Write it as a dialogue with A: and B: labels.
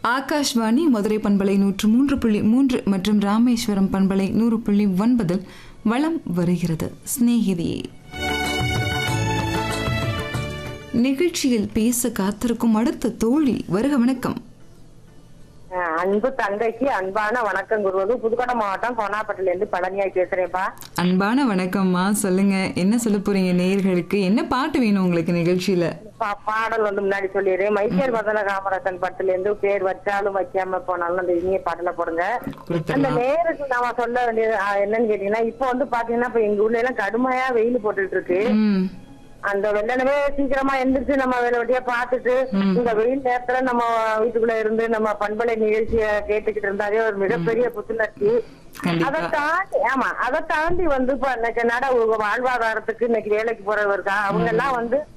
A: ஆகாஷ்வாணி மதுரை பண்பலை நூற்று மூன்று புள்ளி மூன்று மற்றும் ராமேஸ்வரம் பண்பலை நூறு புள்ளி ஒன்பதில் வளம் வருகிறது சிநேகிதியே நிகழ்ச்சியில் பேச காத்திருக்கும் அடுத்த தோழி வருக வணக்கம்
B: அஹ் அன்பு தங்கைக்கு அன்பான வணக்கம் கூறுவது புதுக்கோட்டை மாவட்டம் கோனாப்பட்டில இருந்து பழனியாய் பேசுறேன்ப்பா
A: அன்பான வணக்கம்மா சொல்லுங்க என்ன சொல்ல போறீங்க நேயர்களுக்கு என்ன பாட்டு வேணும் உங்களுக்கு நிகழ்ச்சியில
B: பா- பாடல் வந்து முன்னாடி சொல்லிடுறேன் மைக்கேல் மதன காமராசன் படத்துல இருந்து பேர் வச்சாலும் வைக்காம போனாலும் அந்த இனிய பாடல போடுங்க அந்த
A: கொடுத்துடலாம்
B: நேருக்கு நாம சொல்ல வேண்டியது அஹ், என்னன்னு கேட்டீங்கன்னா இப்ப வந்து பாத்தீங்கன்னா இப்ப எங்க ஊர்ல எல்லாம் கடுமையா வெயில் போட்டுட்டு இருக்கு
A: ம்
B: அந்த வெள்ளனவே சீக்கிரமா எந்திரிச்சு நம்ம வேலை வெட்டியா பாத்துட்டு இந்த வெயில் நேரத்துல நம்ம வீட்டுக்குள்ள இருந்து நம்ம பண்பலை நிகழ்ச்சிய கேட்டுக்கிட்டு இருந்தாலே ஒரு மிகப்பெரிய புத்துணர்ச்சி
A: கண்டிப்பா
B: அதை தாண்டி ஆமா அதை தாண்டி வந்து இப்ப இன்னைக்கு நட வாழ்வாதாரத்துக்கு இன்னைக்கு வேலைக்கு போறவங்க இருக்கா அவங்க எல்லாம் வந்து